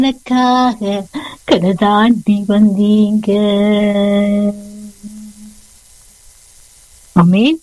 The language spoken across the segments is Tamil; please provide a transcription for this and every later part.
எனக்காக கடதாண்டி வந்தீங்க அமேன்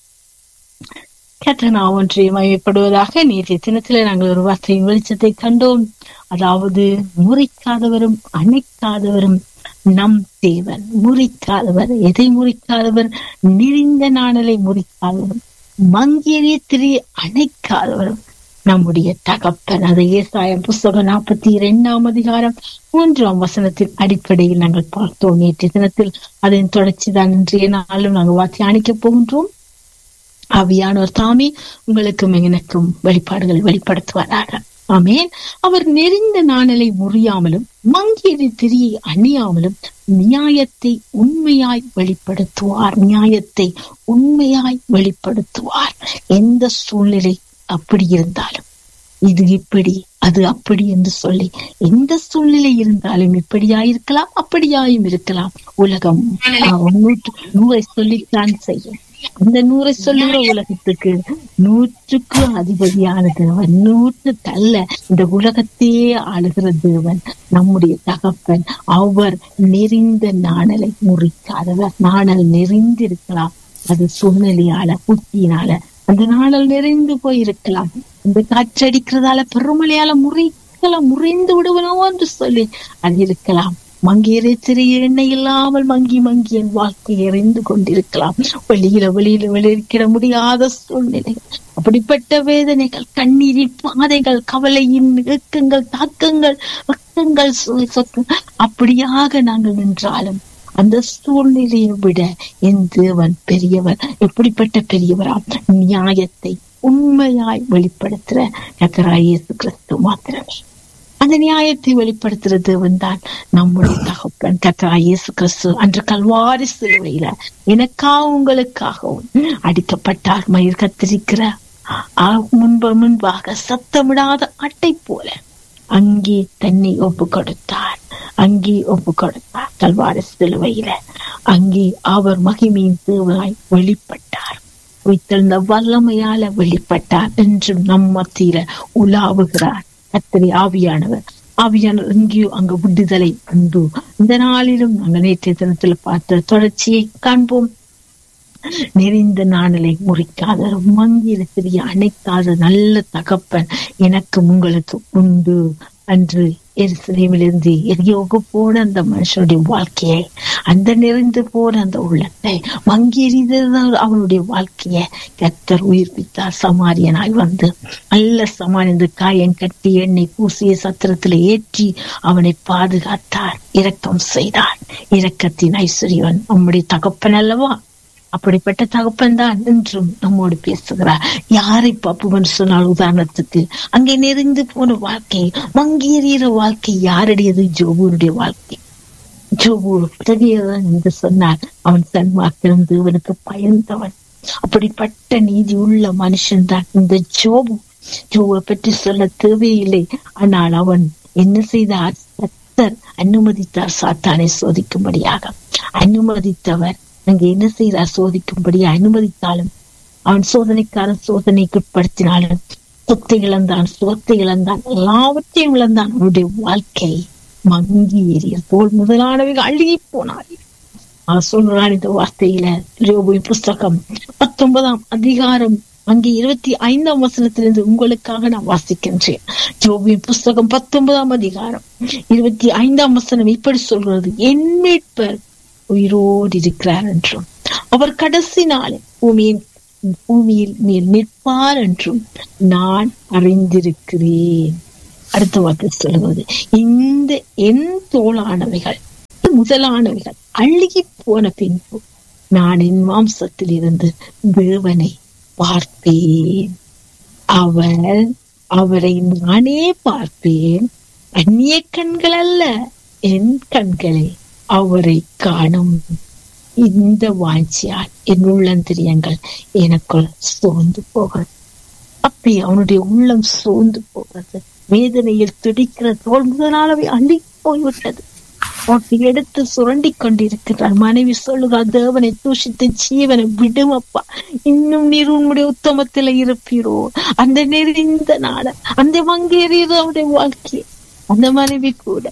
கற்றனா ஒன்றை மயப்படுவதாக நேற்றைய தினத்திலே நாங்கள் ஒரு வார்த்தையின் வெளிச்சத்தை கண்டோம் அதாவது முறிக்காதவரும் அணைக்காதவரும் நம் தேவன் முறிக்காதவர் எதை முறிக்காதவர் நெறிந்த நாணலை முறிக்காதவரும் மங்கியறிய திரி அணைக்காதவரும் நம்முடைய தகப்பன் அதை ஏசாயம் புஸ்தகம் நாற்பத்தி இரண்டாம் அதிகாரம் மூன்றாம் வசனத்தின் அடிப்படையில் நாங்கள் பார்த்தோம் நேற்றைய தினத்தில் அதன் தொடர்ச்சி தான் இன்றைய நாளும் நாங்கள் வாத்தி அணைக்கப் போகின்றோம் ஆவியானவர் தாமே உங்களுக்கும் எனக்கும் வெளிப்பாடுகளை வெளிப்படுத்துவாராக ஆமேன் அவர் நெறிந்த நாணலை முறியாமலும் மங்கியது திரியை அணியாமலும் நியாயத்தை உண்மையாய் வெளிப்படுத்துவார் நியாயத்தை உண்மையாய் வெளிப்படுத்துவார் எந்த சூழ்நிலை அப்படி இருந்தாலும் இது இப்படி அது அப்படி என்று சொல்லி எந்த சூழ்நிலை இருந்தாலும் இப்படியாயிருக்கலாம் அப்படியாயும் இருக்கலாம் உலகம் நூறை சொல்லித்தான் செய்யும் அந்த நூறை சொல்லுகிற உலகத்துக்கு நூற்றுக்கு அதிபதியான தேவன் நூற்று தள்ள இந்த உலகத்தையே ஆளுகிற தேவன் நம்முடைய தகப்பன் அவர் நெறிந்த நாணலை முறிக்காதவர் நாணல் நெறிந்திருக்கலாம் அது சூழ்நிலையால புத்தியினால அந்த நாணல் நிறைந்து போயிருக்கலாம் இந்த காற்றடிக்கிறதால பெருமழையால முறிக்கலாம் முறிந்து விடுவனோ என்று சொல்லி அது இருக்கலாம் மங்கியரை சிறிய எண்ணெய் இல்லாமல் மங்கி மங்கி என் வாழ்க்கை எறிந்து கொண்டிருக்கலாம் வெளியில வெளியில வெளியிருக்கிட முடியாத சூழ்நிலைகள் அப்படிப்பட்ட வேதனைகள் கண்ணீரின் பாதைகள் கவலையின் இயக்கங்கள் தாக்கங்கள் வக்கங்கள் அப்படியாக நாங்கள் நின்றாலும் அந்த சூழ்நிலையை விட என் தேவன் பெரியவர் எப்படிப்பட்ட பெரியவரா நியாயத்தை உண்மையாய் வெளிப்படுத்துற கத்தராய் இயேசு கிறிஸ்து மாத்திரமே அந்த நியாயத்தை வெளிப்படுத்துற தேவன் தான் நம்முடைய தகப்பன் கத்தராய் இயேசு கிறிஸ்து அன்று கல்வாரி சிலுவையில எனக்காக உங்களுக்காகவும் அடிக்கப்பட்டார் மயிர் கத்திரிக்கிற முன்பு முன்பாக சத்தமிடாத அட்டை போல அங்கே தன்னை ஒப்பு கொடுத்தார் அங்கே ஒப்பு கொடுத்தார் கல்வாரி சிலுவையில அங்கே அவர் மகிமையின் தேவாய் வெளிப்பட்டார் உயிர்த்தெழுந்த வல்லமையால வெளிப்பட்டார் என்றும் நம் மத்தியில உலாவுகிறார் கத்திரி ஆவியானவர் ஆவியானவர் எங்கேயோ அங்க விடுதலை உண்டு இந்த நாளிலும் நாங்கள் நேற்றைய தினத்துல பார்த்த தொடர்ச்சியை காண்போம் நெறிந்த நாணலை முறிக்காத மங்கிர சிறிய அணைக்காத நல்ல தகப்பன் எனக்கு உங்களுக்கு உண்டு அன்று எருசலேமிலிருந்து எரியோகு போன அந்த மனுஷனுடைய வாழ்க்கையை அந்த நிறைந்து போன அந்த உள்ளத்தை மங்கி எறிந்தது அவனுடைய வாழ்க்கைய கத்தர் உயிர்ப்பித்தார் சமாரியனாய் வந்து நல்ல சமாரிந்து காயம் கட்டி எண்ணெய் பூசிய சத்திரத்துல ஏற்றி அவனை பாதுகாத்தார் இரக்கம் செய்தார் இரக்கத்தின் ஐஸ்வர்யவன் நம்முடைய தகப்பன் அல்லவா அப்படிப்பட்ட தகப்பன் தான் இன்றும் நம்மோடு பேசுகிறார் யாரை பாப்புவன் சொன்னால் உதாரணத்துக்கு அங்கே நெறிந்து போன வாழ்க்கை மங்கேறிய வாழ்க்கை யாருடையது ஜோபுனுடைய வாழ்க்கை ஜோபு பெரியவன் என்று சொன்னார் அவன் சன்மார்க்கிலும் தேவனுக்கு பயந்தவன் அப்படிப்பட்ட நீதி உள்ள மனுஷன் தான் இந்த ஜோபு ஜோவை பற்றி சொல்ல தேவையில்லை ஆனால் அவன் என்ன செய்தார் கத்தர் அனுமதித்தார் சாத்தானை சோதிக்கும்படியாக அனுமதித்தவர் அங்க என்ன செய்தார் சோதிக்கும்படி அனுமதித்தாலும் அவன் சோதனைக்காரன் சோதனைக்கு உட்படுத்தினாலும் சொத்தை இழந்தான் சுகத்தை இழந்தான் எல்லாவற்றையும் இழந்தான் அவனுடைய வாழ்க்கை மங்கி ஏறிய தோல் முதலானவைகள் அழுகி போனார் சொல்றான் இந்த வார்த்தையில யோபுவின் புஸ்தகம் பத்தொன்பதாம் அதிகாரம் அங்கே இருபத்தி ஐந்தாம் வசனத்திலிருந்து உங்களுக்காக நான் வாசிக்கின்றேன் ஜோபியின் புஸ்தகம் பத்தொன்பதாம் அதிகாரம் இருபத்தி ஐந்தாம் வசனம் இப்படி சொல்றது என் மீட்பர் உயிரோடு இருக்கிறார் என்றும் அவர் கடைசி நாளில் பூமியின் பூமியில் மேல் நிற்பார் என்றும் நான் அறிந்திருக்கிறேன் அடுத்த வார்த்தை சொல்லுவது இந்த என் தோளானவைகள் முதலானவைகள் அழுகி போன பின்பு நான் என் மாம்சத்தில் இருந்து தேவனை பார்ப்பேன் அவர் அவரை நானே பார்ப்பேன் அந்நிய கண்கள் அல்ல என் கண்களை அவரை காணும் இந்த வாஞ்சியால் என் உள்ளந்திரியங்கள் எனக்குள் சோர்ந்து போகிறது அப்படி அவனுடைய உள்ளம் சோர்ந்து போகிறது வேதனையில் துடிக்கிற தோல் முதலாளவை அள்ளி போய்விட்டது அவனை எடுத்து சுரண்டி கொண்டிருக்கிறார் மனைவி சொல்லுகிறார் தேவனை தூஷித்து ஜீவனை விடும் அப்பா இன்னும் நீர் உன்னுடைய உத்தமத்துல இருப்பீரோ அந்த நெறிந்த நாள அந்த மங்கேறியது அவருடைய வாழ்க்கையை அந்த மனைவி கூட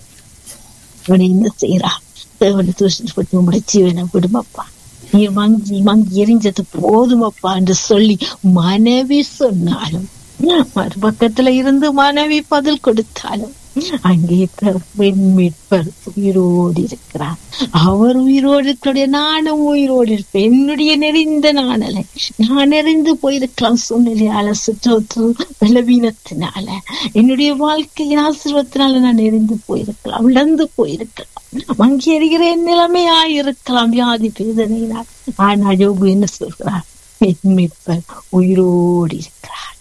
அவனை என்ன செய்யறா தேவனை தூஷிட்டு உங்களுடைய ஜீவனை விடுமப்பா நீ மங்கி மங்கி எரிஞ்சது போதுமப்பா என்று சொல்லி மனைவி சொன்னாலும் மறுபக்கத்துல இருந்து மனைவி பதில் கொடுத்தாலும் அங்கே பெண் மீட்பர் உயிரோடு இருக்கிறார் அவர் உயிரோடு இருக்கிற நானும் உயிரோடு இருப்பேன் என்னுடைய நெறிந்த நாணலை நான் நெறிந்து போயிருக்கலாம் சூழ்நிலையால சுற்று பலவீனத்தினால என்னுடைய வாழ்க்கையின் ஆசீர்வத்தினால நான் நெறிந்து போயிருக்கலாம் இழந்து போயிருக்கலாம் மங்கி எறிகிற நிலைமையாயிருக்கலாம் வியாதி வேதனையினால் ஆனால் யோகு என்ன சொல்கிறார் என் மீட்பர் உயிரோடு இருக்கிறார்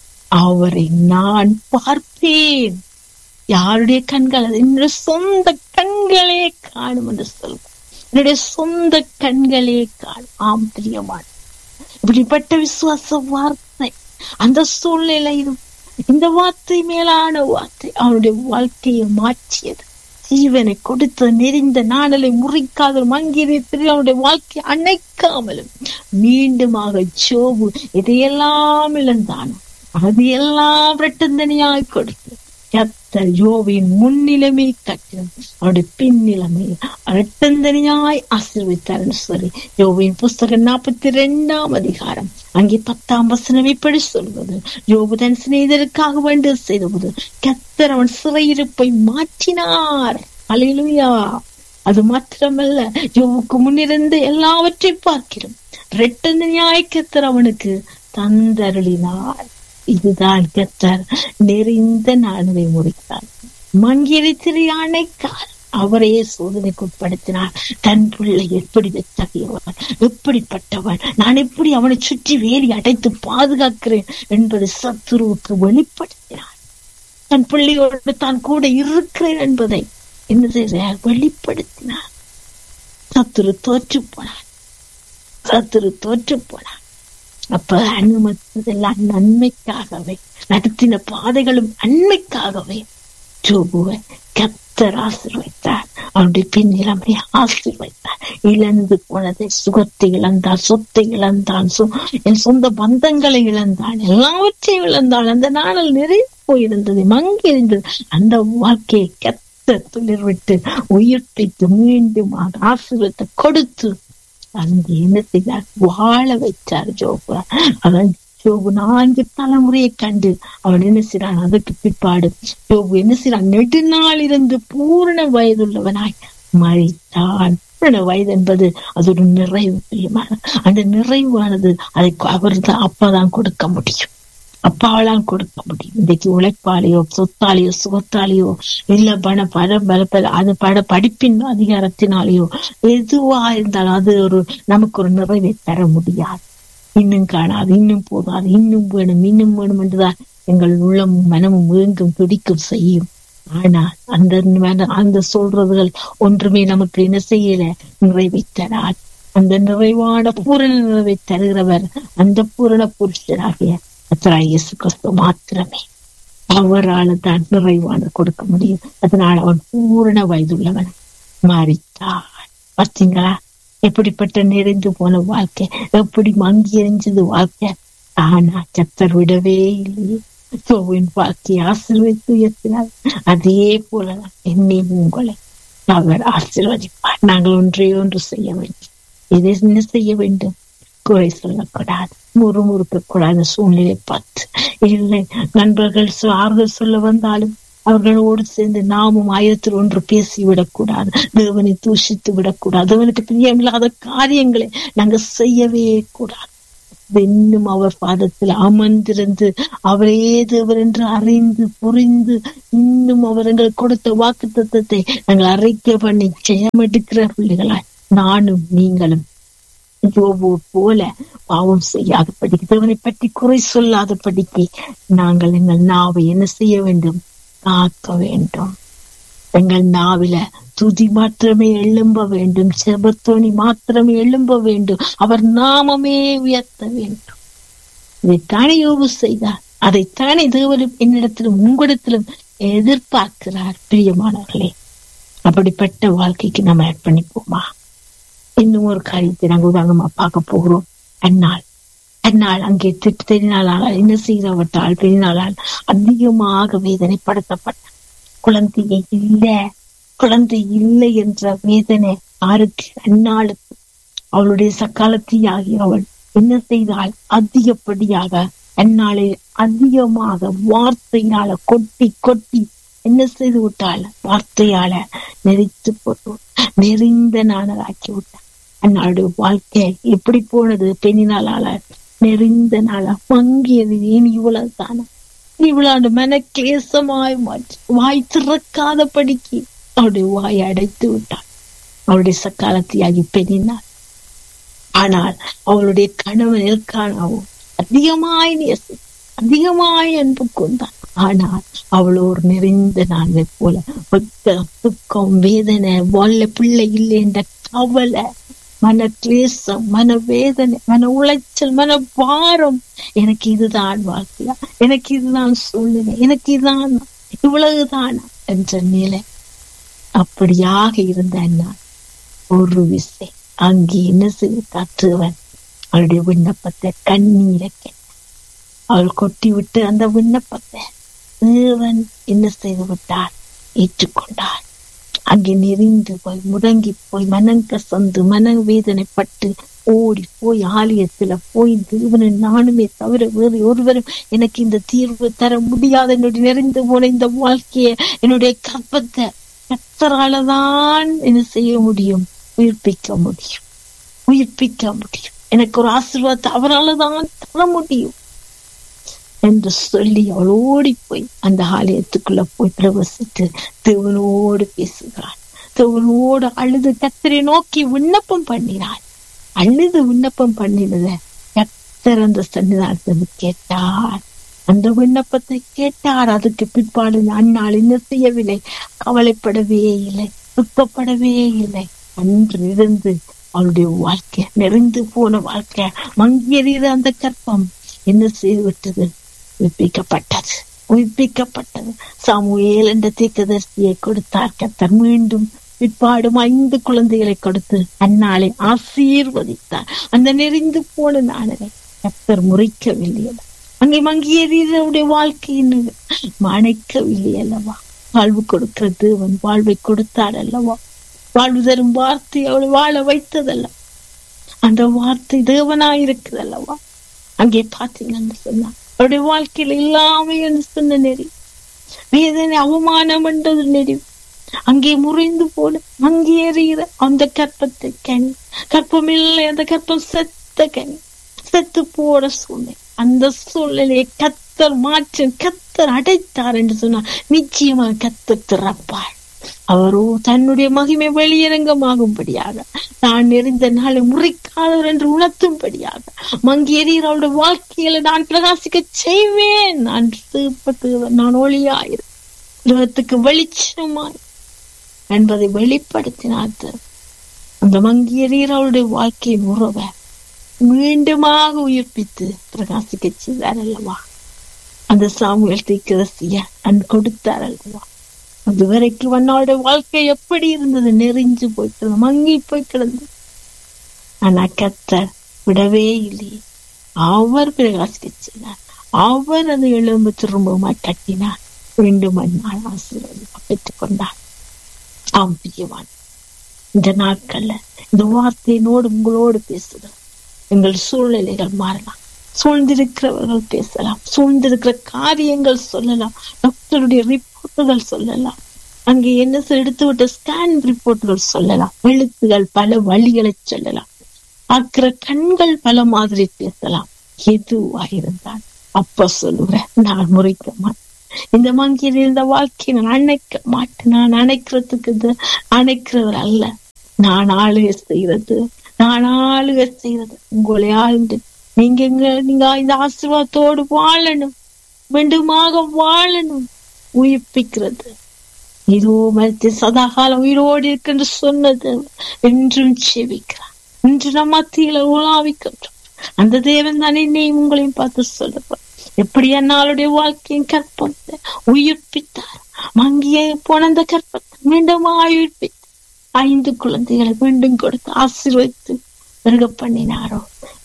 அவரை நான் பார்ப்பேன் யாருடைய கண்கள் என்னுடைய சொந்த கண்களே காணும் என்று சொல்வோம் என்னுடைய சொந்த கண்களே காணும் ஆம் பிரியமான இப்படிப்பட்ட விசுவாச வார்த்தை அந்த சூழ்நிலையிலும் இந்த வார்த்தை மேலான வார்த்தை அவனுடைய வாழ்க்கையை மாற்றியது ஜீவனை கொடுத்த நெறிந்த நாடலை முறிக்காத மங்கிரி அவனுடைய வாழ்க்கை அணைக்காமலும் மீண்டுமாக சோபு இதையெல்லாம் இழந்தானோ அது எல்லாம் ரெட்டந்தனியாய் கொடுத்து கத்தர் யோவின் முன்னிலைமை கட்டினம் அவருடைய பின்னிலைமை இரட்டந்தனியாய் ஆசீர்வித்தார் சொல்லி யோவின் புஸ்தகம் நாற்பத்தி ரெண்டாம் அதிகாரம் அங்கே பத்தாம் வசனம் இப்படி சொல்வது யோபு தன் சிநேதருக்காக வேண்டு செய்தபோது கத்தர் அவன் சிறையிருப்பை மாற்றினார் அலையிலுயா அது மாத்திரமல்ல யோவுக்கு முன்னிருந்து எல்லாவற்றை பார்க்கிறோம் ரெட்டந்தனியாய் கத்தர் அவனுக்கு தந்தருளினார் இதுதான் கத்தர் நெறிந்த நாளை முடித்தார் மங்கிரி திரு யானைக்கால் அவரையே சோதனைக்கு உட்படுத்தினார் தன் பிள்ளை எப்படி தகையவன் எப்படிப்பட்டவன் நான் எப்படி அவனை சுற்றி வேலி அடைத்து பாதுகாக்கிறேன் என்பதை சத்துருவுக்கு வெளிப்படுத்தினார் தன் பிள்ளையோடு தான் கூட இருக்கிறேன் என்பதை என்ன செய்ய வெளிப்படுத்தினார் சத்துரு தோற்று போனான் சத்துரு தோற்று போனான் அப்ப அனுமதித்ததெல்லாம் நன்மைக்காகவே நடத்தின பாதைகளும் நன்மைக்காகவே ஜோபுவை கத்தர் ஆசிர்வைத்தார் அவனுடைய பின்னிலைமை ஆசிர்வைத்தார் இழந்து போனதை சுகத்தை இழந்தான் சொத்தை இழந்தான் என் சொந்த பந்தங்களை இழந்தான் எல்லாவற்றையும் இழந்தான் அந்த நாளில் நிறைவு போயிருந்தது மங்கி இருந்தது அந்த வாழ்க்கையை கத்த துளிர் விட்டு உயிர்ப்பித்து மீண்டும் ஆசீர்வத்தை கொடுத்து அங்கே என்ன செய்தார் வாழ வைத்தார் ஜோபு அவன் ஜோபு நான்கு தலைமுறையை கண்டு அவன் என்ன செய்யறான் அதற்கு பிற்பாடு ஜோபு என்ன செய்யறான் நெடுநாள் இருந்து பூரண வயதுள்ளவனாய் மறித்தான் பூரண வயது என்பது அது ஒரு நிறைவு பிரியமான அந்த நிறைவானது அதை அவர் தான் அப்பதான் கொடுக்க முடியும் அப்பாவெல்லாம் கொடுக்க முடியும் இன்றைக்கு உழைப்பாளியோ சொத்தாலேயோ சுகத்தாலேயோ இல்ல பண பட பல அது பட படிப்பின் அதிகாரத்தினாலேயோ எதுவா இருந்தாலும் அது ஒரு நமக்கு ஒரு நிறைவை தர முடியாது இன்னும் காணாது இன்னும் போதாது இன்னும் வேணும் இன்னும் வேணும் என்றுதான் எங்கள் உள்ளமும் மனமும் மீண்டும் துடிக்கும் செய்யும் ஆனா அந்த அந்த சொல்றதுகள் ஒன்றுமே நமக்கு என்ன செய்யல நிறைவை தராது அந்த நிறைவான பூரண நிறைவை தருகிறவர் அந்த பூரண புருஷராகிய கத்தராய் இயேசு கிறிஸ்து மாத்திரமே அவரால் தான் நிறைவான கொடுக்க முடியும் அதனால் அவன் பூரண வயதுள்ளவன் மாறித்தான் பார்த்தீங்களா எப்படிப்பட்ட நிறைந்து போன வாழ்க்கை எப்படி மங்கி எரிஞ்சது வாழ்க்கை ஆனா கத்தர் விடவே இல்லையே சோவின் வாழ்க்கையை ஆசீர்வதித்து உயர்த்தினார் அதே போலதான் என்னையும் உங்களை அவர் ஆசீர்வதிப்பார் நாங்கள் ஒன்றே ஒன்று செய்ய வேண்டும் இதை என்ன செய்ய வேண்டும் குறை சொல்லக்கூடாது முறுமுறுக்க கூடாத சூழ்நிலை பார்த்து இல்லை நண்பர்கள் ஆறுதல் சொல்ல வந்தாலும் அவர்களோடு சேர்ந்து நாமும் ஆயிரத்தில் ஒன்று பேசி விடக்கூடாது தேவனை தூஷித்து விடக்கூடாது தேவனுக்கு பிரியமில்லாத காரியங்களை நாங்க செய்யவே கூடாது இன்னும் அவர் பாதத்தில் அமர்ந்திருந்து அவரே தேவர் என்று அறிந்து புரிந்து இன்னும் அவர் எங்களுக்கு கொடுத்த வாக்கு தத்துவத்தை நாங்கள் அறிக்கை பண்ணி ஜெயமெடுக்கிற பிள்ளைகளாய் நானும் நீங்களும் யோபு போல பாவம் செய்யாதபடிக்கு தேவனை பற்றி குறை சொல்லாதபடிக்கு நாங்கள் எங்கள் நாவை என்ன செய்ய வேண்டும் காக்க வேண்டும் எங்கள் நாவில துதி மாத்திரமே எழும்ப வேண்டும் செபத்தோணி மாத்திரமே எழும்ப வேண்டும் அவர் நாமமே உயர்த்த வேண்டும் இதைத்தானே யோகு செய்தார் அதைத்தானே தேவனும் என்னிடத்திலும் உங்களிடத்திலும் எதிர்பார்க்கிறார் பிரியமானவர்களே அப்படிப்பட்ட வாழ்க்கைக்கு நம்ம அர்ப்பணிப்போமா இன்னும் ஒரு காரியத்தை நாங்கள் உதாரணமா பார்க்க போகிறோம் அந்நாள் அந்நாள் அங்கே திட்டினாலால் என்ன செய்கிறவட்டால் பெரினாலால் அதிகமாக வேதனைப்படுத்தப்பட்டார் குழந்தையை இல்ல குழந்தை இல்லை என்ற வேதனை யாருக்கு அந்நாளுக்கு அவளுடைய சக்காலத்தியாகி அவள் என்ன செய்தால் அதிகப்படியாக அந்நாளை அதிகமாக வார்த்தையால கொட்டி கொட்டி என்ன செய்து விட்டாள் வார்த்தையால நெறித்து போட்டு நெறிந்த நாளாக்கி விட்டாள் அந்நாளுடைய வாழ்க்கை எப்படி போனது பெண்ணினாலால நெறிந்த நாளா மங்கியது ஏன் இவ்வளவு தானே இவ்வளவு மன கிளேசமாய் மாற்றி வாய் திறக்காத படிக்கு அவருடைய வாயை அடைத்து விட்டாள் அவருடைய சக்காலத்தியாகி பெண்ணினாள் ஆனால் அவளுடைய கணவன் இருக்கானாவோ அதிகமாய் நேசி அதிகமாய் அன்பு கொண்டான் ஆனால் அவள் ஒரு நிறைந்த நாளை போல வெட்கம் துக்கம் வேதனை வாழ்ல பிள்ளை இல்லை என்ற கவலை மன கிளேசம் மன வேதனை மன உளைச்சல் மன பாரம் எனக்கு இதுதான் வாழ்க்கையா எனக்கு இதுதான் சூழ்நிலை எனக்கு இதுதான் இவ்வளவுதான் என்ற நிலை அப்படியாக இருந்த நான் ஒரு விசை அங்கே என்ன செய்து காத்துவன் அவளுடைய விண்ணப்பத்தை கண்ணீரை கேட்டான் அவள் கொட்டி விட்டு அந்த விண்ணப்பத்தை தேவன் என்ன செய்து விட்டார் ஏற்றுக்கொண்டார் அங்கே நெறிந்து போய் முடங்கி போய் மனங்க சந்து மன வேதனைப்பட்டு ஓடி போய் ஆலயத்துல போய் தேவனை நானுமே தவிர வேறு ஒருவரும் எனக்கு இந்த தீர்வு தர முடியாத என்னுடைய நிறைந்து போன இந்த வாழ்க்கைய என்னுடைய கற்பத்தை கத்தராலதான் என்ன செய்ய முடியும் உயிர்ப்பிக்க முடியும் உயிர்ப்பிக்க முடியும் எனக்கு ஒரு ஆசீர்வாதத்தை அவரால் தர முடியும் என்று சொல்லி அவள் ஓடி போய் அந்த ஆலயத்துக்குள்ள போய் பிரவசித்து தேவனோடு பேசுகிறாள் தேவனோடு அழுது கத்தரை நோக்கி விண்ணப்பம் பண்ணினாள் அழுது விண்ணப்பம் பண்ணினத கத்தர் அந்த சன்னிதானத்தை கேட்டார் அந்த விண்ணப்பத்தை கேட்டார் அதுக்கு பிற்பாடு அந்நாள் என்ன செய்யவில்லை கவலைப்படவே இல்லை துக்கப்படவே இல்லை அன்று இருந்து அவளுடைய வாழ்க்கை நிறைந்து போன வாழ்க்கை மங்கியறிகிற அந்த கற்பம் என்ன செய்து விட்டது உயிர்ப்பிக்கப்பட்டது உயிர்ப்பிக்கப்பட்டது சாமுவேல் என்ற தீர்க்கதரிசியை கொடுத்தார் கத்தர் மீண்டும் பிற்பாடும் ஐந்து குழந்தைகளை கொடுத்து அந்நாளை ஆசீர்வதித்தார் அந்த நெறிந்து போன நாளை கத்தர் முறைக்கவில்லை அங்கே மங்கியறியருடைய வாழ்க்கையின் மணைக்கவில்லை அல்லவா வாழ்வு கொடுக்கிற தேவன் வாழ்வை கொடுத்தார் அல்லவா வாழ்வு தரும் வார்த்தை அவளை வாழ வைத்ததல்ல அந்த வார்த்தை தேவனாயிருக்குது அல்லவா அங்கே பாத்தீங்கன்னு சொன்னா அவருடைய வாழ்க்கையில இல்லாம என்று சொன்ன நெறி வேதனை அவமானம் என்றது நெறி அங்கே முறிந்து போன அங்கே எறிகிற அந்த கற்பத்தை கனி கற்பம் இல்லை அந்த கற்பம் செத்த கனி செத்து போன சூழ்நிலை அந்த சூழ்நிலையை கத்தர் மாற்ற கத்தர் அடைத்தார் என்று சொன்னார் நிச்சயமாக கத்தர் திறப்பாள் அவரோ தன்னுடைய மகிமை வெளியரங்கமாகும்படியாக நான் நெறிந்த நாளை முறைக்காதவர் என்று உணர்த்தும்படியாக மங்கியறீர் அவருடைய வாழ்க்கையில நான் பிரகாசிக்க செய்வேன் நான் தீர்ப்பத்து நான் ஒளியாயிரு உலகத்துக்கு வெளிச்சமாய் என்பதை வெளிப்படுத்தினார் அந்த மங்கியறீர் அவருடைய வாழ்க்கையின் உறவை மீண்டுமாக உயிர்ப்பித்து பிரகாசிக்க செய்தார் அல்லவா அந்த சாமுவேல் தீக்கரசிய அன் கொடுத்தார் அல்லவா அது வரைக்கும் அண்ணாவுடைய வாழ்க்கை எப்படி இருந்தது நெறிஞ்சு போயிட்டு மங்கி போய் கிடந்தது ஆனா கத்தர் விடவே இல்லையே அவர் பிரகாசிக்க செய்தார் அவர் அதை எழும்பு திரும்பவுமாய் கட்டினார் மீண்டும் அந்நாள் ஆசீர்வாதம் பெற்றுக் கொண்டார் ஆம் பிரியவான் இந்த நாட்கள்ல இந்த வார்த்தையினோடு உங்களோடு பேசுகிறோம் எங்கள் சூழ்நிலைகள் மாறலாம் சூழ்ந்திருக்கிறவர்கள் பேசலாம் சூழ்ந்திருக்கிற காரியங்கள் சொல்லலாம் டாக்டருடைய ரிப்போர்ட்டுகள் சொல்லலாம் அங்கே என்ன எடுத்து விட்ட ஸ்கேன் ரிப்போர்ட்டுகள் சொல்லலாம் எழுத்துகள் பல வழிகளை சொல்லலாம் பார்க்கிற கண்கள் பல மாதிரி பேசலாம் எதுவா இருந்தால் அப்ப சொல்லுவேன் நான் முறைக்க மாட்டேன் இந்த மங்கியில் இருந்த வாழ்க்கையை நான் அணைக்க மாட்டேன் நான் அணைக்கிறதுக்கு அணைக்கிறவர் அல்ல நான் ஆளுகை செய்யறது நான் ஆளுகை செய்யறது உங்களை ஆழ்ந்து நீங்க எங்க நீங்க இந்த ஆசீர்வாதத்தோடு வாழணும் மீண்டுமாக வாழணும் உயிர்ப்பிக்கிறது இதோ மறுத்து சதாகாலம் உயிரோடு இருக்கின்ற சொன்னது என்றும் செவிக்கிறார் இன்று நம் மத்தியில உலாவிக்கின்றோம் அந்த தேவன் தான் என்னையும் உங்களையும் பார்த்து சொல்லுவார் எப்படி என்னாளுடைய வாழ்க்கையின் கற்பத்தை உயிர்ப்பித்தார் மங்கிய போன அந்த கற்பத்தை மீண்டும் உயிர்ப்பித்தார் ஐந்து குழந்தைகளை மீண்டும் கொடுத்து ஆசீர்வதித்து பெருக பண்ணினாரோ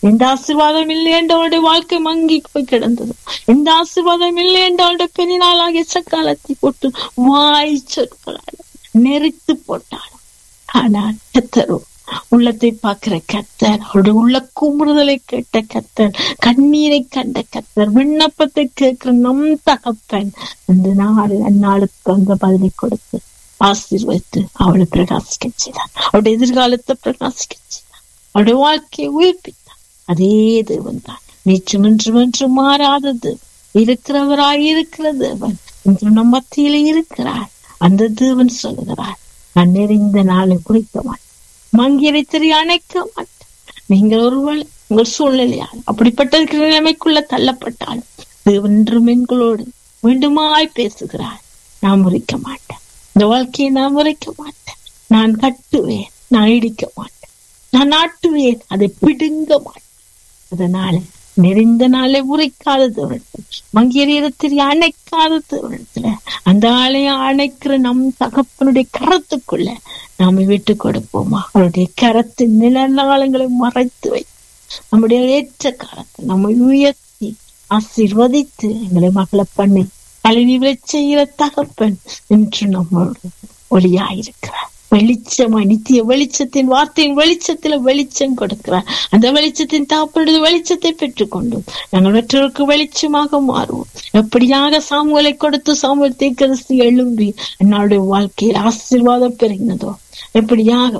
எந்த ஆசீர்வாதம் இல்லை என்றவருடைய வாழ்க்கை மங்கி போய் கிடந்தது எந்த ஆசீர்வாதம் இல்லை என்றவருடைய பெரிநாளாகிய சக்காலத்தை போட்டு வாய் சொற்களால் நெறித்து போட்டாலும் ஆனால் கத்தரோ உள்ளத்தை பார்க்கிற கத்தர் அவருடைய உள்ள குமுறுதலை கேட்ட கத்தர் கண்ணீரை கண்ட கத்தர் விண்ணப்பத்தை கேட்கிற நம் தகப்பன் இந்த நாள் அந்நாளுக்கு அந்த பதிலை கொடுத்து ஆசீர்வதித்து அவளை பிரகாசிக்க செய்தார் அவருடைய எதிர்காலத்தை பிரகாசிக்க செய்தார் அவருடைய வாழ்க்கையை உயிர்ப்பித்தார் அதே தேவன் தான் நீச்சும் என்றும் என்று மாறாதது இருக்கிறவராய் இருக்கிற தேவன் இன்று நம் மத்தியில இருக்கிறார் அந்த தேவன் சொல்லுகிறார் நான் நெறிந்த நாளை குறிக்க மாட்டேன் மங்கியரை தெரிய அணைக்க மாட்டேன் நீங்கள் ஒருவேளை உங்கள் சூழ்நிலையால் அப்படிப்பட்ட நிலைமைக்குள்ள தள்ளப்பட்டாலும் தேவன் என்றும் எங்களோடு மீண்டுமாய் பேசுகிறார் நான் முறிக்க மாட்டேன் இந்த வாழ்க்கையை நான் முறைக்க மாட்டேன் நான் கட்டுவேன் நான் இடிக்க மாட்டேன் நான் நாட்டுவேன் அதை பிடுங்க மாட்டேன் அதனால நெறிந்த நாளை உரைக்காதவர்கள் மங்கியத்தில் அணைக்காதவர்களத்துல அந்த ஆளைய அணைக்கிற நம் தகப்பனுடைய கரத்துக்குள்ள நாம விட்டு கொடுப்போமா அவருடைய கரத்தின் நிலநாளங்களை மறைத்து வை நம்முடைய ஏற்ற காலத்தை நம்மை உயர்த்தி ஆசீர்வதித்து எங்களை மகளை பண்ணி கல்வி செய்கிற தகப்பன் என்று நம்மளோட ஒளியாயிருக்கிறார் வெளிச்சமாய் நித்திய வெளிச்சத்தின் வார்த்தையின் வெளிச்சத்துல வெளிச்சம் கொடுக்கிறார் அந்த வெளிச்சத்தின் தாப்பனது வெளிச்சத்தை பெற்றுக்கொண்டு நாங்கள் மற்றவருக்கு வெளிச்சமாக மாறுவோம் எப்படியாக சாமுவலை கொடுத்து சாமுவல் தீக்கரசி எழும்பி என்னுடைய வாழ்க்கையில் ஆசீர்வாதம் பெறுகினதோ எப்படியாக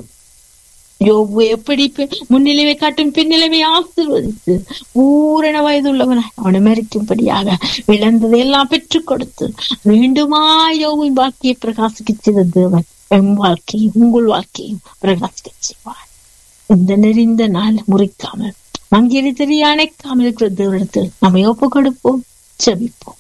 யோபு எப்படி முன்னிலைமை காட்டும் பின்னிலைமை ஆசிர்வதித்து பூரண வயது உள்ளவனாய் அவனை மறிக்கும்படியாக இழந்ததை எல்லாம் பெற்றுக் கொடுத்து மீண்டுமா யோவின் வாழ்க்கையை பிரகாசிக்க செய்த தேவன் என் வாழ்க்கையும் உங்கள் வாழ்க்கையும் பிரகாசிக்க செய்வார் இந்த நெறிந்த நாள் முறிக்காமல் மங்கிரி தெரிய அணைக்காமல் இருக்கிற தேவனத்தில் நம்ம ஒப்பு கொடுப்போம் செபிப்போம்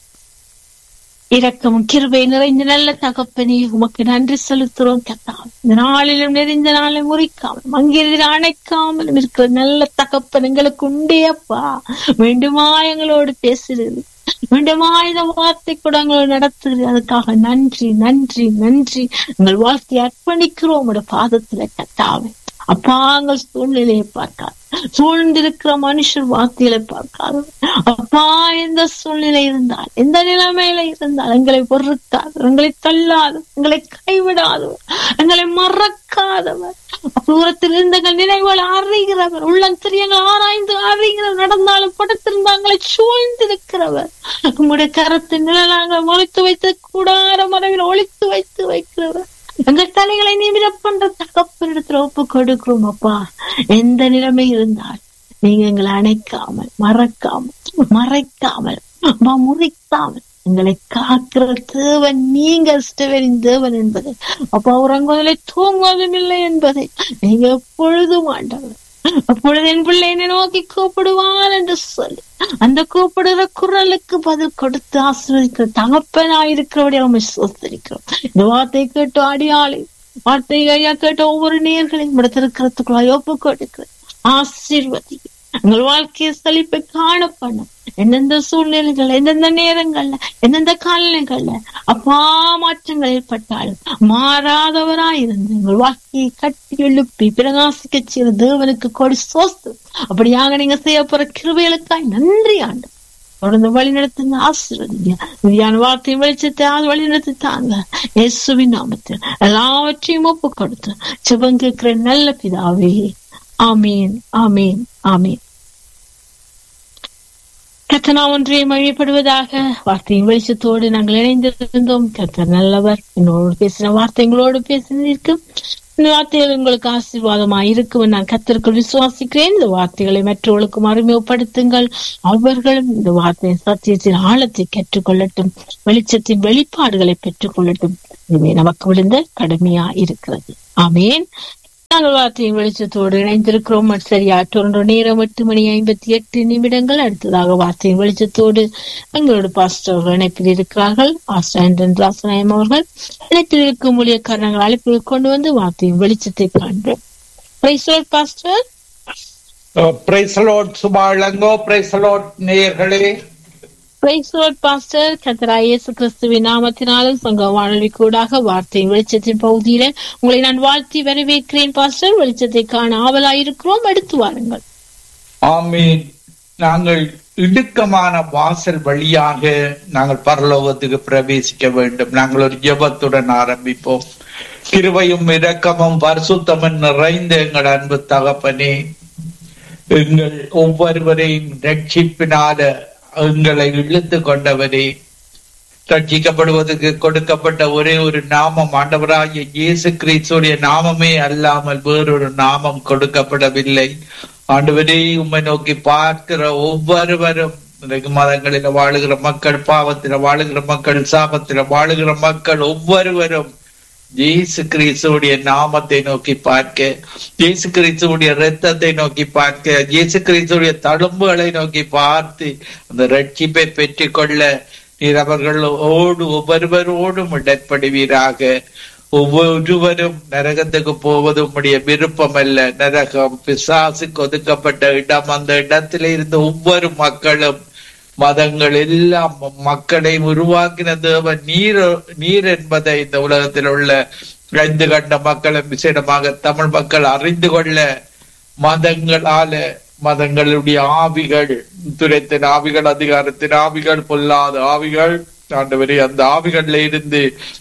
இரக்கமும் கிருபை நிறைந்த நல்ல தகப்பனே உமக்கு நன்றி செலுத்துறோம் கத்தாம் இந்த நாளிலும் நிறைந்த நாளை முறிக்காமல் மங்கிரில் அணைக்காமலும் இருக்கிற நல்ல தகப்பன் எங்களுக்கு உண்டேப்பா வேண்டுமா எங்களோடு பேசுகிறது மீண்டுமா இந்த வார்த்தை கூட எங்களை நடத்துகிறது அதுக்காக நன்றி நன்றி நன்றி எங்கள் வாழ்க்கையை அர்ப்பணிக்கிறோம் உங்களோட பாதத்துல கத்தாவே அப்பா எங்கள் சூழ்நிலையை பார்க்காது சூழ்ந்திருக்கிற மனுஷர் வார்த்தைகளை பார்க்காது அப்பா எந்த சூழ்நிலை இருந்தால் எந்த நிலைமையில இருந்தால் எங்களை பொறுக்காது எங்களை தள்ளாது எங்களை கைவிடாது எங்களை மறக்காதவர் தூரத்தில் இருந்த எங்கள் நினைவுகள் அறிகிறவர் உள்ளம் தெரியங்கள் ஆராய்ந்து அறிகிறவர் நடந்தாலும் படுத்திருந்தாங்களை சூழ்ந்திருக்கிறவர் உங்களுடைய கரத்தின் நிழலாங்கள் ஒழித்து வைத்து கூடார மரவில் ஒழித்து வைத்து வைக்கிறவர் எங்கள் தலைகளை நிமிர பண்ற தகப்பனிடத்துல ஒப்பு கொடுக்கிறோம் அப்பா எந்த நிலைமை இருந்தால் நீங்க எங்களை அணைக்காமல் மறக்காமல் மறைக்காமல் முறைக்காமல் எங்களை காக்கிற தேவன் நீங்க ஸ்டவரின் தேவன் என்பதை அப்பா உறங்குவதில்லை தூங்குவதும் இல்லை என்பதை நீங்க எப்பொழுதும் ஆண்டவர் அப்பொழுது என் பிள்ளை என்னை நோக்கி கூப்பிடுவான் என்று சொல்லி அந்த கூப்பிடுற குரலுக்கு பதில் கொடுத்து ஆசிர்வதிக்கிற தகப்பனாயிருக்கிறவடைய அவன் சோத்தரிக்கிறோம் இந்த வார்த்தை கேட்டு அடியாளி வார்த்தை ஐயா கேட்ட ஒவ்வொரு நேர்களையும் இடத்திருக்கிறதுக்குள்ள ஒப்பு கொடுக்கிறேன் ஆசீர்வதி எங்கள் வாழ்க்கையை செழிப்பை காண பண்ணும் எந்தெந்த சூழ்நிலைகள் எந்தெந்த நேரங்கள்ல எந்தெந்த காலநிலைகள்ல அப்பா மாற்றங்கள் ஏற்பட்டாலும் மாறாதவராயிருந்து எங்கள் வாழ்க்கையை கட்டி எழுப்பி பிரகாசிக்க செய்த தேவனுக்கு கொடி சோஸ்து அப்படியாக நீங்க செய்ய போற கிருபைகளுக்காய் நன்றி ஆண்டு தொடர்ந்து வழி நடத்துங்க ஆசீர்வதிங்க விதியான வார்த்தையும் வெளிச்சத்தை வழி நடத்தி தாங்க இயேசுவின் நாமத்தில் எல்லாவற்றையும் ஒப்பு கொடுத்து சிவன் கேட்கிற நல்ல பிதாவே ஆமீன் ஆமீன் ஆமீன் கத்தனா ஒன்றை மழிப்படுவதாக வார்த்தையின் வெளிச்சத்தோடு நாங்கள் இணைந்திருந்தோம் கத்தர் நல்லவர் என்னோடு பேசின வார்த்தைகளோடு பேசினிருக்கும் இந்த வார்த்தைகள் உங்களுக்கு ஆசீர்வாதமாக இருக்கும் நான் கத்திற்குள் விசுவாசிக்கிறேன் இந்த வார்த்தைகளை மற்றவர்களுக்கும் அறிமுகப்படுத்துங்கள் அவர்களும் இந்த வார்த்தையின் சத்தியத்தின் ஆழத்தை கற்றுக்கொள்ளட்டும் வெளிச்சத்தின் வெளிப்பாடுகளை பெற்றுக் கொள்ளட்டும் இதுவே நமக்கு விழுந்த கடுமையா இருக்கிறது ஆமேன் நாங்கள் வார்த்தையின் வெளிச்சத்தோடு இணைந்திருக்கிறோம் சரியா டொரண்டோ நேரம் எட்டு மணி ஐம்பத்தி எட்டு நிமிடங்கள் அடுத்ததாக வார்த்தையின் வெளிச்சத்தோடு எங்களோட பாஸ்டர்கள் இணைப்பில் இருக்கிறார்கள் பாஸ்டர் ஆண்டன் ராசநாயம் அவர்கள் இணைப்பில் இருக்கும் ஊழியக்காரர்கள் அழைப்பில் கொண்டு வந்து வார்த்தையின் வெளிச்சத்தை காண்போம் பாஸ்டர் பிரைசலோட் சுபாளங்கோ பிரைசலோட் நேயர்களே பாஸ்டர் கத்தரா இயேசு கிறிஸ்துவின் நாமத்தினாலும் சங்க வானொலி கூடாக வார்த்தையின் வெளிச்சத்தின் பகுதியில உங்களை நான் வாழ்த்தி வரவேற்கிறேன் பாஸ்டர் வெளிச்சத்தை காண ஆவலாயிருக்கிறோம் எடுத்து வாருங்கள் ஆமீன் நாங்கள் இடுக்கமான வாசல் வழியாக நாங்கள் பரலோகத்துக்கு பிரவேசிக்க வேண்டும் நாங்கள் ஒரு ஜெபத்துடன் ஆரம்பிப்போம் கிருபையும் இரக்கமும் பரிசுத்தமும் நிறைந்த எங்கள் அன்பு தகப்பனே எங்கள் ஒவ்வொருவரையும் ரட்சிப்பினால எங்களை இழுத்து கொண்டவரே ரட்சிக்கப்படுவதற்கு கொடுக்கப்பட்ட ஒரே ஒரு நாமம் ஆண்டவராகிய இயேசு கிறிஸ்துடைய நாமமே அல்லாமல் வேறொரு நாமம் கொடுக்கப்படவில்லை ஆண்டவரே உம்மை நோக்கி பார்க்கிற ஒவ்வொருவரும் இன்றைக்கு மதங்களில வாழுகிற மக்கள் பாவத்தில வாழுகிற மக்கள் சாபத்தில வாழுகிற மக்கள் ஒவ்வொருவரும் இயேசு கிறிஸ்துடைய நாமத்தை நோக்கி பார்க்க இயேசு கிறிஸ்துடைய ரத்தத்தை நோக்கி பார்க்க இயேசு கிறிஸ்துடைய தழும்புகளை நோக்கி பார்த்து அந்த ரட்சிப்பை பெற்றுக்கொள்ள நீர் அவர்களோடு ஒவ்வொருவரோடும் இடர்படுவீராக ஒவ்வொருவரும் நரகத்துக்கு போவது உம்முடைய விருப்பம் அல்ல நரகம் பிசாசுக்கு ஒதுக்கப்பட்ட இடம் அந்த இடத்தில இருந்த ஒவ்வொரு மக்களும் மதங்கள் எல்லாம் மக்களை உருவாக்கின தேவன் நீர் நீர் என்பதை இந்த உலகத்தில் உள்ள ஐந்து கண்ட மக்களும் விசேடமாக தமிழ் மக்கள் அறிந்து கொள்ள மதங்களால மதங்களுடைய ஆவிகள் துரைத்தின் ஆவிகள் அதிகாரத்தின் ஆவிகள் பொல்லாத ஆவிகள் ஆண்டவரே அந்த ஆவிகள்ல இருந்து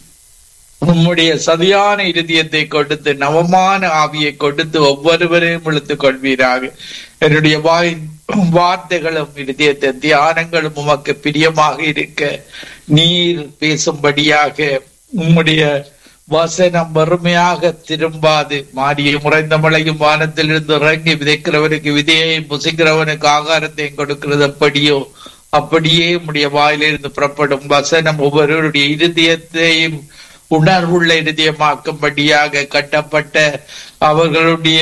உம்முடைய சதியான இருதயத்தை கொடுத்து நவமான ஆவியை கொடுத்து ஒவ்வொருவரையும் இழுத்துக் கொள்வீராக என்னுடைய வாய் வார்த்தைகளும் இருதயத்தை தியானங்களும் உமக்கு பிரியமாக இருக்க நீர் பேசும்படியாக உம்முடைய வசனம் வறுமையாக திரும்பாது மாறிய முறைந்த மழையும் வானத்திலிருந்து இறங்கி விதைக்கிறவனுக்கு விதையை புசிக்கிறவனுக்கு ஆகாரத்தையும் கொடுக்கிறது அப்படியோ அப்படியே உம்முடைய வாயிலிருந்து புறப்படும் வசனம் ஒவ்வொருவருடைய இருதயத்தையும் உணர்வுள்ள இருதயமாக்கும்படியாக கட்டப்பட்ட அவர்களுடைய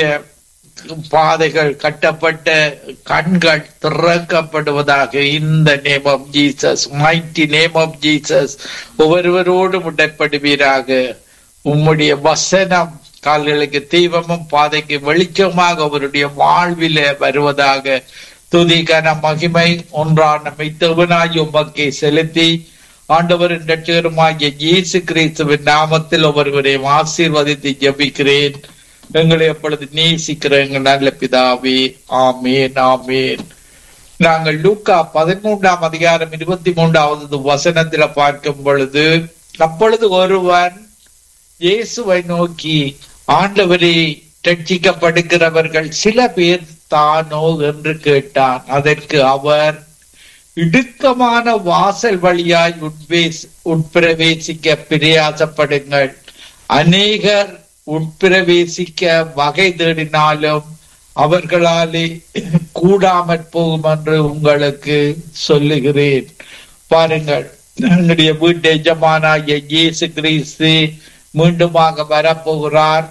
பாதைகள் கட்டப்பட்ட கண்கள் திறக்கப்படுவதாக இந்த name of Jesus mighty name of Jesus ஒவ்வொருவரோடும் உடன்படுவீராக உம்முடைய வசனம் கால்களுக்கு தீபமும் பாதைக்கு வெளிச்சமாக அவருடைய வாழ்வில வருவதாக துதிகன மகிமை ஒன்றான மெய்த்தவனாய் உமக்கை செலுத்தி ஆண்டவரின் ரட்சகருமாகிய இயேசு கிறிஸ்துவின் நாமத்தில் ஒவ்வொருவரையும் ஆசீர்வதித்து ஜபிக்கிறேன் எங்களை எப்பொழுது நேசிக்கிற எங்கள் நல்ல பிதாவே ஆமேன் ஆமேன் நாங்கள் லூக்கா பதிமூன்றாம் அதிகாரம் இருபத்தி மூன்றாவது வசனத்துல பார்க்கும் பொழுது அப்பொழுது ஒருவன் இயேசுவை நோக்கி ஆண்டவரே ரட்சிக்கப்படுகிறவர்கள் சில பேர் தானோ என்று கேட்டான் அதற்கு அவர் இடுக்கமான வாசல் வழியாய் உட்பேஸ் உட்பிரவேசிக்க பிரயாசப்படுங்கள் அநேகர் உட்பிரவேசிக்க வகை தேடினாலும் அவர்களாலே கூடாமற் போகும் என்று உங்களுக்கு சொல்லுகிறேன் பாருங்கள் என்னுடைய வீட்டு எஜமானாகிய இயேசு கிறிஸ்து மீண்டுமாக வரப்போகிறார்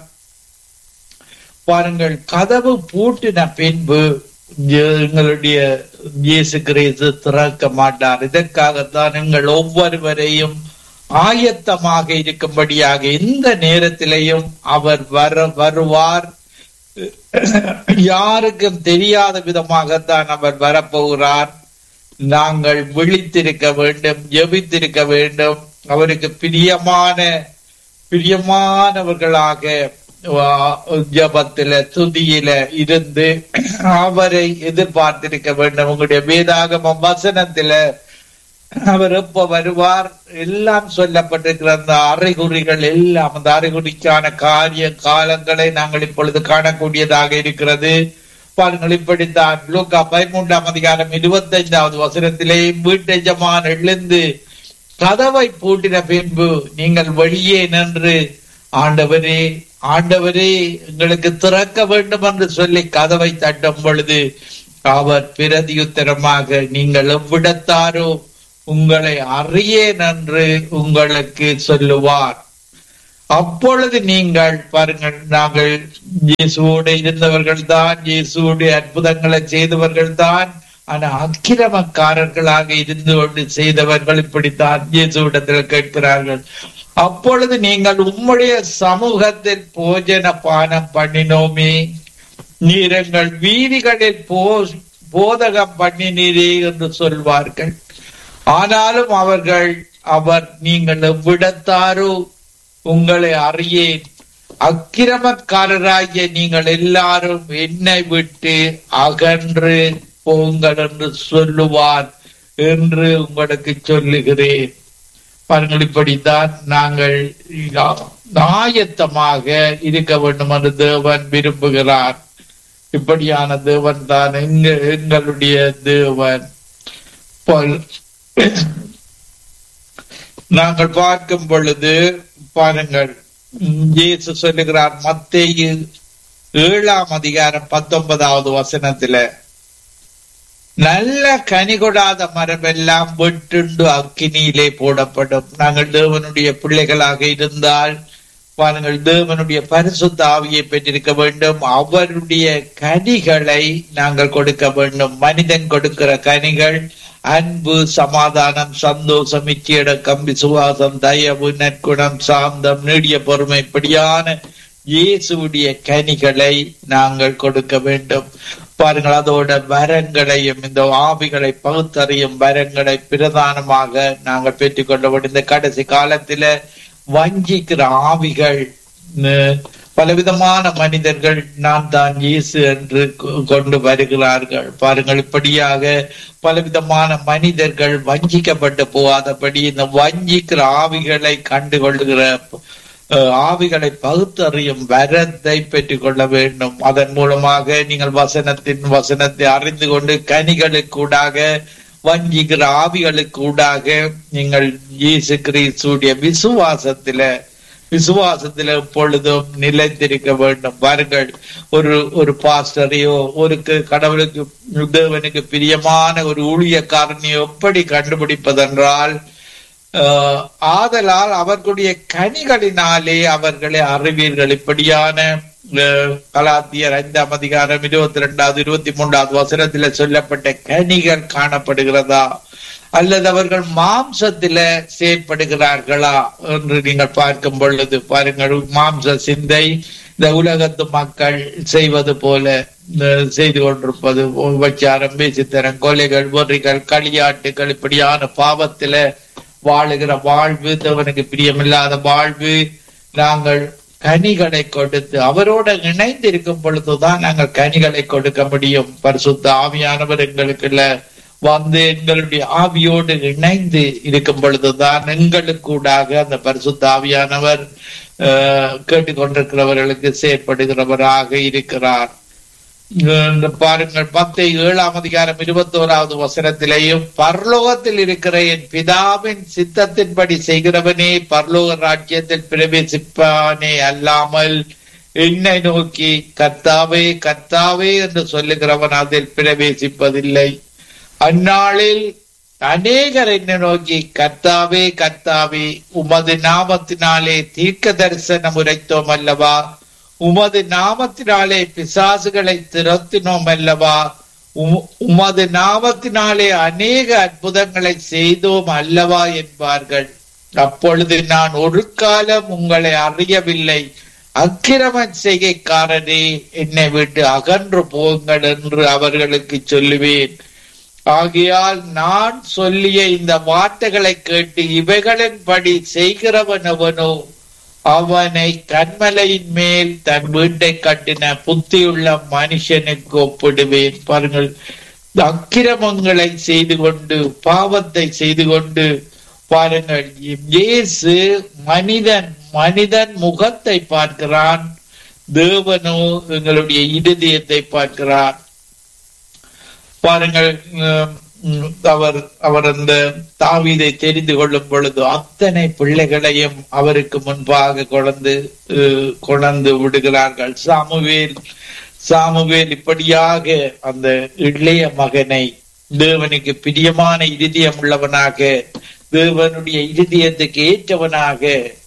பாருங்கள் கதவு பூட்டின பின்பு எங்களுடைய இயேசு கிறிஸ்து திறக்க மாட்டார் இதற்காகத்தான் எங்கள் ஒவ்வொருவரையும் ஆயத்தமாக இருக்கும்படியாக எந்த நேரத்திலையும் அவர் வர வருவார் யாருக்கும் தெரியாத விதமாகத்தான் அவர் வரப்போகிறார் நாங்கள் விழித்திருக்க வேண்டும் ஜெபித்திருக்க வேண்டும் அவருக்கு பிரியமான பிரியமானவர்களாக ஜபத்தில துதியில இருந்து அவரை எதிர்பார்த்திருக்க வேண்டும் உங்களுடைய வேதாகம வசனத்தில அவர் எப்ப வருவார் எல்லாம் சொல்லப்பட்டிருக்கிற அந்த அறிகுறிகள் எல்லாம் அந்த அறிகுறிக்கான காரிய காலங்களை நாங்கள் இப்பொழுது காணக்கூடியதாக இருக்கிறது பாருங்கள் இப்படித்தான் லூக்கா பதிமூன்றாம் அதிகாரம் இருபத்தி ஐந்தாவது வசனத்திலே வீட்டு எஜமான் எழுந்து கதவை பூட்டின பின்பு நீங்கள் வெளியே நின்று ஆண்டவரே ஆண்டவரே எங்களுக்கு திறக்க வேண்டும் என்று சொல்லி கதவை தட்டும் பொழுது அவர் பிரதியுத்தரமாக நீங்கள் எவ்விடத்தாரோ உங்களை அறியேன் என்று உங்களுக்கு சொல்லுவார் அப்பொழுது நீங்கள் பாருங்கள் நாங்கள் இயேசுவோடு இருந்தவர்கள் தான் இயேசுவோடைய அற்புதங்களை செய்தவர்கள் தான் ஆனா அக்கிரமக்காரர்களாக இருந்து கொண்டு செய்தவர்கள் இப்படித்தான் இயேசுவிடத்தில் கேட்கிறார்கள் அப்பொழுது நீங்கள் உம்முடைய சமூகத்தில் போஜன பானம் பண்ணினோமே நீரங்கள் வீதிகளில் போ போதகம் பண்ணினீரே என்று சொல்வார்கள் ஆனாலும் அவர்கள் அவர் நீங்கள் எவ்விடத்தாரோ உங்களை அறியேன் அக்கிரமக்காரராகிய நீங்கள் எல்லாரும் என்னை விட்டு அகன்று போங்கள் என்று சொல்லுவார் என்று உங்களுக்கு சொல்லுகிறேன் பாருங்கள் இப்படித்தான் நாங்கள் ஆயத்தமாக இருக்க வேண்டும் என்று தேவன் விரும்புகிறார் இப்படியான தேவன் தான் எங்க எங்களுடைய தேவன் போல் நாங்கள் பார்க்கும் பொழுது பாருங்கள் இயேசு சொல்லுகிறார் மத்தேயு ஏழாம் அதிகாரம் பத்தொன்பதாவது வசனத்துல நல்ல கனி கொடாத மரமெல்லாம் வெட்டுண்டு அக்கினியிலே போடப்படும் நாங்கள் தேவனுடைய பிள்ளைகளாக இருந்தால் பாருங்கள் தேவனுடைய பரிசுத்த ஆவியை பெற்றிருக்க வேண்டும் அவருடைய கனிகளை நாங்கள் கொடுக்க வேண்டும் மனிதன் கொடுக்கிற கனிகள் அன்பு சமாதானம் சந்தோஷம் இச்சையடக்கம் விசுவாசம் தயவு நற்குணம் சாந்தம் நீடிய பொறுமை இப்படியான இயேசுடைய கனிகளை நாங்கள் கொடுக்க வேண்டும் பாருங்கள் அதோட வரங்களையும் இந்த ஆவிகளை பகுத்தறியும் வரங்களை பிரதானமாக நாங்கள் பெற்றுக்கொள்ள வேண்டும் இந்த கடைசி காலத்தில வஞ்சிக்கிற ஆவிகள் பலவிதமான மனிதர்கள் நான் தான் இயேசு என்று கொண்டு வருகிறார்கள் பாருங்கள் இப்படியாக பலவிதமான மனிதர்கள் வஞ்சிக்கப்பட்டு போகாதபடி இந்த வஞ்சிக்கிற ஆவிகளை கண்டுகொள்ளுகிற ஆவிகளை பகுத்தறியும் வரத்தை பெற்றுக் கொள்ள வேண்டும் அதன் மூலமாக நீங்கள் வசனத்தின் வசனத்தை அறிந்து கொண்டு கனிகளுக்கூடாக வஞ்சிக்கிற ஆவிகளுக்கூடாக நீங்கள் இயேசு கிறிஸ்துடைய விசுவாசத்தில விசுவாசத்துல எப்பொழுதும் நிலைத்திருக்க வேண்டும் பாருங்கள் ஒரு ஒரு பாஸ்டரையோ ஒரு கடவுளுக்கு தேவனுக்கு பிரியமான ஒரு ஊழியக்காரனையோ எப்படி கண்டுபிடிப்பதென்றால் ஆதலால் அவர்களுடைய கனிகளினாலே அவர்களை அறிவீர்கள் இப்படியான கலாத்தியர் ஐந்தாம் அதிகாரம் இருபத்தி ரெண்டாவது இருபத்தி மூன்றாவது வசனத்துல சொல்லப்பட்ட கனிகள் காணப்படுகிறதா அல்லது அவர்கள் மாம்சத்தில செயற்படுகிறார்களா என்று நீங்கள் பார்க்கும் பொழுது பாருங்கள் மாம்ச சிந்தை இந்த உலகத்து மக்கள் செய்வது போல செய்து கொண்டிருப்பது உபச்சாரம் பேசித்தரம் கொலைகள் பொறிகள் களியாட்டுகள் இப்படியான பாவத்தில வாழுகிற வாழ்வு தேவனுக்கு பிரியமில்லாத வாழ்வு நாங்கள் கனிகளை கொடுத்து அவரோட இணைந்து இருக்கும் பொழுதுதான் நாங்கள் கனிகளை கொடுக்க முடியும் பரிசுத்த ஆவியானவர் எங்களுக்குள்ள வந்து எங்களுடைய ஆவியோடு இணைந்து இருக்கும் பொழுதுதான் எங்களுக்கூடாக அந்த பரிசுத்த ஆவியானவர் கேட்டுக்கொண்டிருக்கிறவர்களுக்கு செயற்படுகிறவராக இருக்கிறார் பாருங்கள் பத்து ஏழாம் அதிகாரம் இருபத்தி ஓராவது வசனத்திலேயும் பரலோகத்தில் இருக்கிற என் பிதாவின் சித்தத்தின்படி செய்கிறவனே பரலோக ராஜ்யத்தில் பிரவேசிப்பானே அல்லாமல் என்னை நோக்கி கர்த்தாவே கர்த்தாவே என்று சொல்லுகிறவன் அதில் பிரவேசிப்பதில்லை அந்நாளில் அநேகர் என்னை நோக்கி கர்த்தாவே கர்த்தாவே உமது நாமத்தினாலே தீர்க்க தரிசனம் உரைத்தோம் அல்லவா உமது நாமத்தினாலே பிசாசுகளை திறத்தினோம் அல்லவா உமது நாமத்தினாலே அநேக அற்புதங்களை செய்தோம் அல்லவா என்பார்கள் அப்பொழுது நான் ஒரு காலம் உங்களை அறியவில்லை அக்கிரம செய்கைக்காரனே என்னை விட்டு அகன்று போங்கள் என்று அவர்களுக்கு சொல்லுவேன் ஆகையால் நான் சொல்லிய இந்த வார்த்தைகளை கேட்டு இவைகளின்படி செய்கிறவனவனோ அவனை கண்மலையின் மேல் தன் வீட்டை கட்டின புத்தியுள்ள மனுஷனுக்கு ஒப்பிடுவேன் பாருங்கள் அக்கிரமங்களை செய்து கொண்டு பாவத்தை செய்து கொண்டு பாருங்கள் இயேசு மனிதன் மனிதன் முகத்தை பார்க்கிறான் தேவனோ எங்களுடைய இருதயத்தை பார்க்கிறார் பாருங்கள் அவர் அவர் அந்த தாவீதை தெரிந்து கொள்ளும் பொழுது அத்தனை பிள்ளைகளையும் அவருக்கு முன்பாக கொண்டு கொண்டு விடுகிறார்கள் சாமுவேல் சாமுவேல் இப்படியாக அந்த இளைய மகனை தேவனுக்கு பிரியமான இருதயம் உள்ளவனாக தேவனுடைய இருதயத்துக்கு ஏற்றவனாக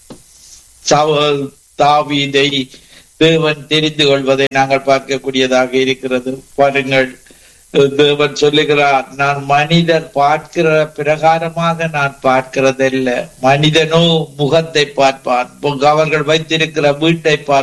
தாவீதை தேவன் தெரிந்து கொள்வதை நாங்கள் பார்க்கக்கூடியதாக இருக்கிறது பாருங்கள் தேவன் சொல்லுகிறார் நான் மனிதர் பார்க்கிற பிரகாரமாக நான் பார்க்கிறதல்ல மனிதனோ முகத்தை பார்ப்பான் அவர்கள் வைத்திருக்கிற வீட்டை பார்ப்பான்